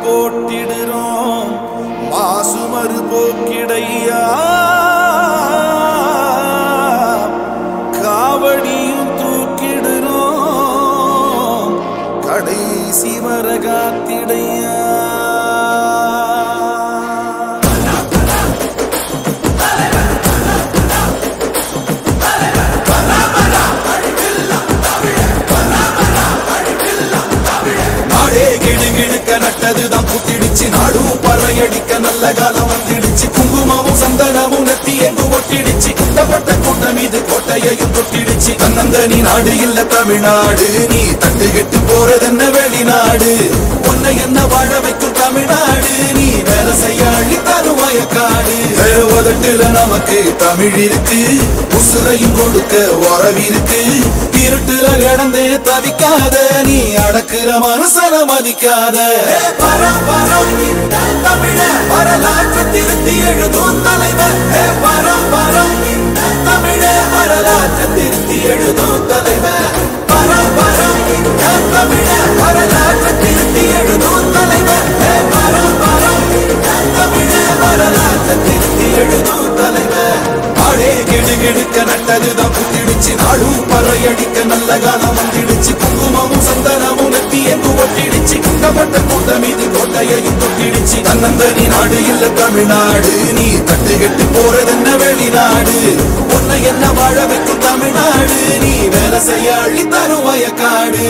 போட்டிடுறோம் மாசுமறு போக்கிடையா காவடியும் தூக்கிடுறோம் கடைசி வர காத்திடையா நாடே கிடு கிடுக்க நட்டதுதான் புத்திடுச்சு நாடும் பறையடிக்க நல்ல காலம் வந்துடுச்சு குங்குமமும் சந்தனமும் நெத்தி எங்கு ஒட்டிடுச்சு குட்டப்பட்ட கூட்டம் இது கோட்டையையும் தொட்டிடுச்சு தன்னந்தனி நாடு இல்ல தமிழ்நாடு நீ தட்டுகிட்டு போறதென்ன வெளிநாடு உன்னை என்ன வாழ வைக்கும் தமிழ்நாடு நீ வேலை செய்ய அள்ளி தருவாய காடு உதட்டுல நமக்கு தமிழ் இருக்கு உசுரையும் கொடுக்க உறவிருக்கு இருட்டுல கிடந்தே தவிக்காத நீ அடக்குற மனசன மதிக்காத பரம் பரம் இந்த தமிழ வரலாற்று திருத்தி எழுதும் தலைவர் ஏ, பரம் பரம் இந்த தமிழ வரலாற்று திருத்தி எழுதும் தலைவர் பரம் பரம் இந்த தமிழ வரலாற்று திருத்தி எழுதும் தலைவர் ஏ, பரம் பரம் இந்த தமிழ வரலாற்று திருத்தி எழுதும் தலைவர் நாடே கெடு கெடுக்க நட்டதுதான் புத்திடுச்சு நாடும் பறையடிக்க நல்ல காலம் வந்துடுச்சு குங்குமமும் சந்தனமும் நெத்தி எங்கு ஒட்டிடுச்சு குண்டப்பட்ட கூட்டம் இது கோட்டையையும் தொட்டிடுச்சு தன்னந்தனி நாடு இல்ல தமிழ்நாடு நீ தட்டுகெட்டு போறதென்ன வெளிநாடு உன்னை என்ன வாழ வைக்கும் தமிழ்நாடு நீ வேலை செய்ய அள்ளி தரும் வயக்காடு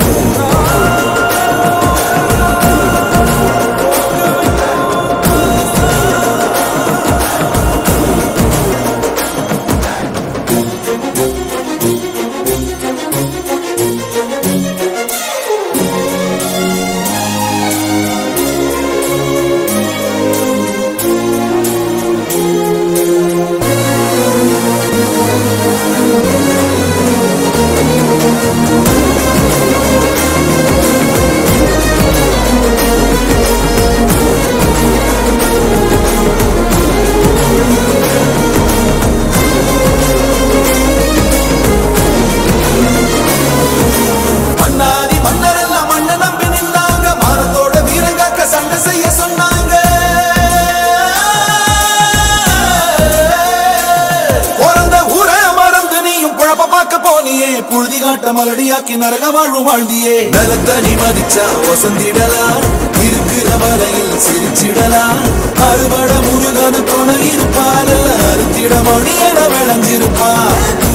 மன்னாரி மன்னர் எல்லாம் மண்ண நம்பி நின்னாங்க மானத்தோட வீரங்காக்க சண்டை செய்ய சொன்னாங்க பிறந்த ஊரை மறந்து நீயும் குழப்ப பார்க்க போனியே புழுதி காட்ட மலடியாக்கி நரக வாழ்வு வாழ்ந்தியே நலத்த நீ மதிச்சா வசந்திடலாம் இருக்கிற வரையில் சிரிச்சிடலாம் அறுபட முருகன துணை இருப்பால் அறுத்திட மணி என விளைஞ்சிருப்பான்